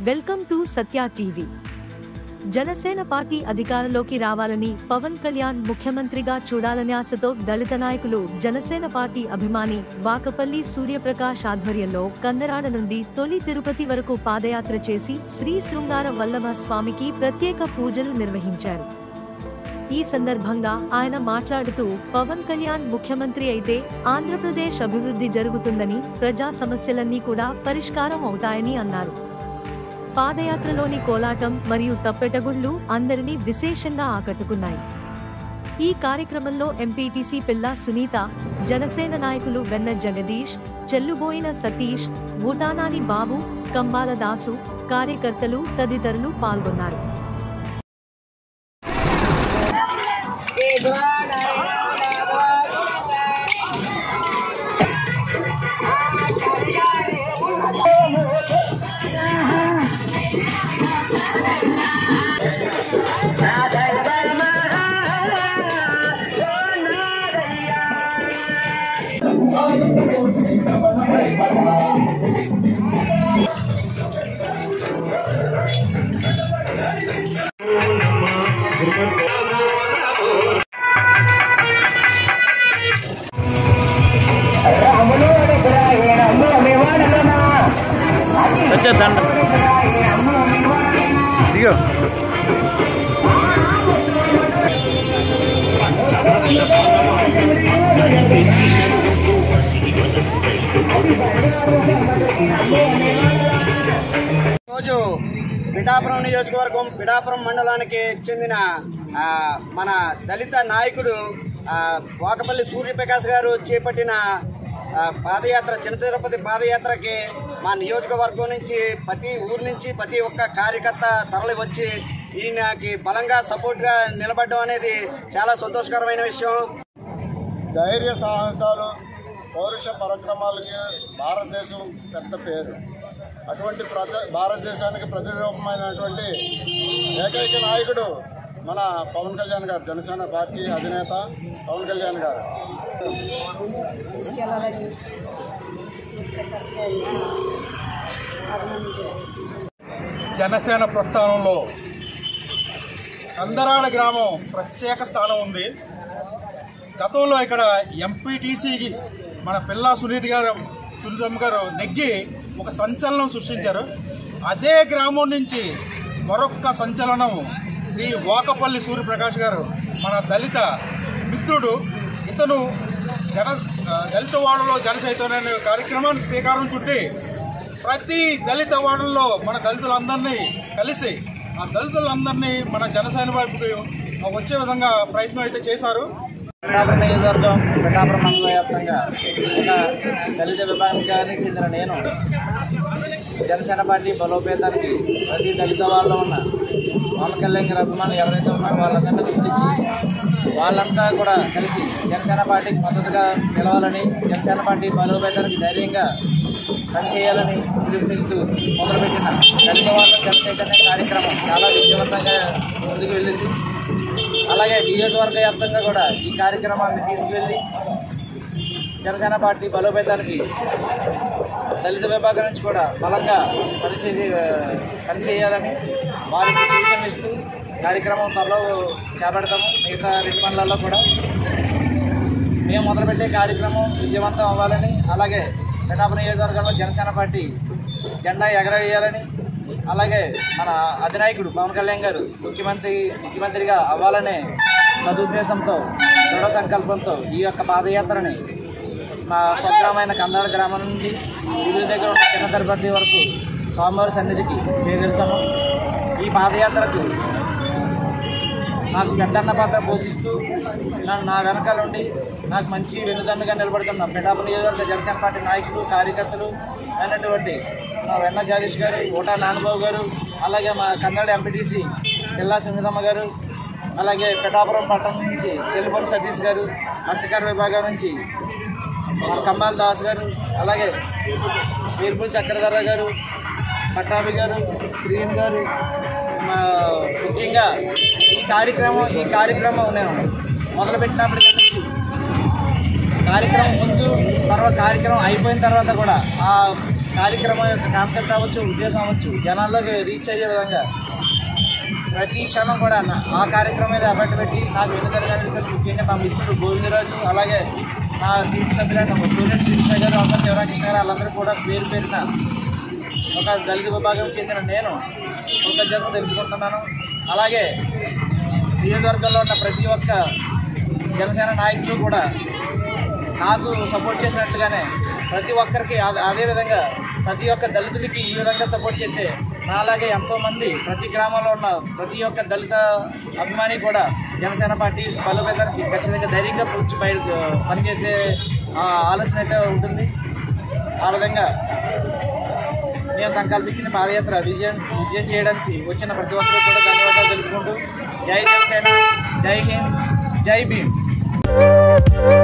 welcome to Satya TV Janasena party అధికారంలోకి రావాలని పవన్ కళ్యాణ్ ముఖ్యమంత్రిగా చూడాలనే ఆశతో దళిత నాయకులు జనసేన పార్టీ అభిమాని వాకపల్లి సూర్యప్రకాష్ ఆధ్వర్యంలో కందరాడ నుండి తొలి తిరుపతి వరకు పాదయాత్ర చేసి శ్రీ శృంగార వల్లభ స్వామికి ప్రత్యేక పూజలు నిర్వహించారు ఈ సందర్భంగా ఆయన మాట్లాడుతూ పవన్ కళ్యాణ్ ముఖ్యమంత్రి అయితే ఆంధ్రప్రదేశ్ అభివృద్ధి జరుగుతుందని ప్రజా సమస్యలన్నీ కూడా పరిష్కారం అవుతాయని అన్నారు పాదయాత్రలోని కోలాటం మరియు తప్పెటగుళ్ళు అందరినీ విశేషంగా ఆకట్టుకున్నాయి ఈ కార్యక్రమంలో ఎంపీటీసీ పిల్ల సునీత జనసేన నాయకులు వెన్న జగదీష్ చెల్లుబోయిన సతీష్ భూటానాని బాబు కంబాల దాసు కార్యకర్తలు తదితరులు పాల్గొన్నారు వచ్చేద్దండ ఇదిగో రోజు పిఠాపురం నియోజకవర్గం పిఠాపురం మండలానికి చెందిన ఆ, మన దళిత నాయకుడు ఆ, వాకపల్లి సూర్యప్రకాష్ గారు చేపట్టిన ఆ, పాదయాత్ర చిన్న తిరుపతి పాదయాత్రకి మా నియోజకవర్గం నుంచి ప్రతి ఊరు నుంచి ప్రతి ఒక్క కార్యకర్త తరలి వచ్చి ఈయనకి బలంగా సపోర్ట్గా నిలబడడం అనేది చాలా సంతోషకరమైన విషయం ధైర్య సాహసాలు పౌరుష పరాక్రమాలకి భారతదేశం పెద్ద పేరు అటువంటి ప్రజ భారతదేశానికి ప్రతిరూపమైనటువంటి ఏకైక నాయకుడు మన పవన్ కళ్యాణ్ గారు జనసేన పార్టీ అధినేత పవన్ కళ్యాణ్ గారు తీసుకెళ్ళాలని సూర్యప్రకాష్ గారిని అభినందించారు జనసేన ప్రస్థానంలో అందరాడ గ్రామం ప్రత్యేక స్థానం ఉంది గతంలో ఇక్కడ ఎంపీటీసీకి మన పిల్లా సునీత్ గారు సునీతమ్మ గారు నెగ్గి ఒక సంచలనం సృష్టించారు అదే గ్రామం నుంచి మరొక్క సంచలనం శ్రీ వాకపల్లి సూర్యప్రకాష్ గారు మన దళిత మిత్రుడు ఇతను జన ఆ, దళిత వాడలో జన చైతన్య అనే కార్యక్రమానికి శ్రీకారం చుట్టి ప్రతి దళిత వాడల్లో మన దళితులందరినీ కలిసి ఆ దళితులందరినీ మన జనసేన వైపుకి వచ్చే విధంగా ప్రయత్నం అయితే చేశారు పిఠాపురం నియోజకవర్గం పిఠాపురం మండల వ్యాప్తంగా ఒక దళిత విభాగానికి చెందిన నేను జనసేన పార్టీ బలోపేతానికి ప్రతి దళిత వాళ్ళలో ఉన్న పవన్ కళ్యాణ్ గారి అభిమానులు ఎవరైతే ఉన్నారో వాళ్ళందరినీ గుర్తించి వాళ్ళంతా కూడా కలిసి జనసేన పార్టీకి మద్దతుగా నిలవాలని జనసేన పార్టీ బలోపేతానికి ధైర్యంగా పనిచేయాలని పిలుపునిస్తూ మొదలుపెట్టిన దళిత వాళ్ళ జనచైతన్య కార్యక్రమం చాలా విజయవంతంగా ముందుకు వెళ్ళింది అలాగే నియోజకవర్గ వ్యాప్తంగా కూడా ఈ కార్యక్రమాన్ని తీసుకువెళ్ళి జనసేన పార్టీ బలోపేతానికి దళిత విభాగం నుంచి కూడా బలంగా పనిచేసి పనిచేయాలని వారికి సూచనలు ఇస్తూ కార్యక్రమం త్వరలో చేపడతాము మిగతా రెండు మండలాల్లో కూడా మేము మొదలుపెట్టే కార్యక్రమం విజయవంతం అవ్వాలని అలాగే పిఠాపురం నియోజకవర్గంలో జనసేన పార్టీ జెండా ఎగరవేయాలని అలాగే మన అధినాయకుడు పవన్ కళ్యాణ్ గారు ముఖ్యమంత్రి ముఖ్యమంత్రిగా అవ్వాలనే సదుద్దేశంతో దృఢ సంకల్పంతో ఈ యొక్క పాదయాత్రని మా స్వగ్రామైన కందాడ గ్రామం నుండి ఊరి దగ్గర ఉన్న చిన్న తిరుపతి వరకు స్వామివారి సన్నిధికి చేదలిసాము ఈ పాదయాత్రకు నాకు పెద్దన్న పాత్ర పోషిస్తూ నన్ను నా వెనకాల ఉండి నాకు మంచి వెన్నుదన్నుగా నిలబడుతున్న పిఠాపు నియోజకవర్గ జనసేన పార్టీ నాయకులు కార్యకర్తలు అయినటువంటి మా వెన్న జగదీష్ గారు ఓటా నాన్నబాబు గారు అలాగే మా కన్నడ ఎంపీటీసీ పిల్లా సుమితమ్మ గారు అలాగే పిఠాపురం పట్టణం నుంచి చెల్లిపల్లి సతీష్ గారు మత్స్యకార విభాగం నుంచి మన కంబాల్ దాస్ గారు అలాగే వీర్పుల్ చక్రధర గారు పట్టాభి గారు శ్రీన్ గారు మా ముఖ్యంగా ఈ కార్యక్రమం ఈ కార్యక్రమం నేను మొదలుపెట్టినప్పటి నుంచి కార్యక్రమం ముందు తర్వాత కార్యక్రమం అయిపోయిన తర్వాత కూడా ఆ కార్యక్రమం యొక్క కాన్సెప్ట్ అవ్వచ్చు ఉద్దేశం అవ్వచ్చు జనాల్లోకి రీచ్ అయ్యే విధంగా ప్రతి క్షణం కూడా నా- ఆ కార్యక్రమం మీద ఎఫర్ట్ పెట్టి నాకు వెనుదరగానే ముఖ్యంగా నా మిత్రుడు గోవిందరాజు అలాగే నా టీం సభ్యులైన స్టూడెంట్ శిరీష గారు అమ్మ శివరాకృష్ణ గారు వాళ్ళందరూ కూడా పేరు పేరున ఒక దళిత విభాగం చెందిన నేను కృతజ్ఞతలు తెలుపుకుంటున్నాను అలాగే నియోజకవర్గంలో ఉన్న ప్రతి ఒక్క జనసేన నాయకులు కూడా నాకు సపోర్ట్ చేసినట్లుగానే ప్రతి ఒక్కరికి అదే- అదే విధంగా ప్రతి ఒక్క దళితుడికి ఈ విధంగా సపోర్ట్ చేస్తే నాలాగే ఎంతో మంది ప్రతి గ్రామంలో ఉన్న ప్రతి ఒక్క దళిత అభిమాని కూడా జనసేన పార్టీ బలోపేతానికి ఖచ్చితంగా ధైర్యంగా పూర్తి బయట పనిచేసే ఆ ఆలోచన అయితే ఉంటుంది ఆ విధంగా నేను సంకల్పించిన పాదయాత్ర విజయం విజయం చేయడానికి వచ్చిన ప్రతి ఒక్కరు కూడా ధన్యవాదాలు తెలుపుకుంటూ జై జనసేన జై హింద్ జై భీమ్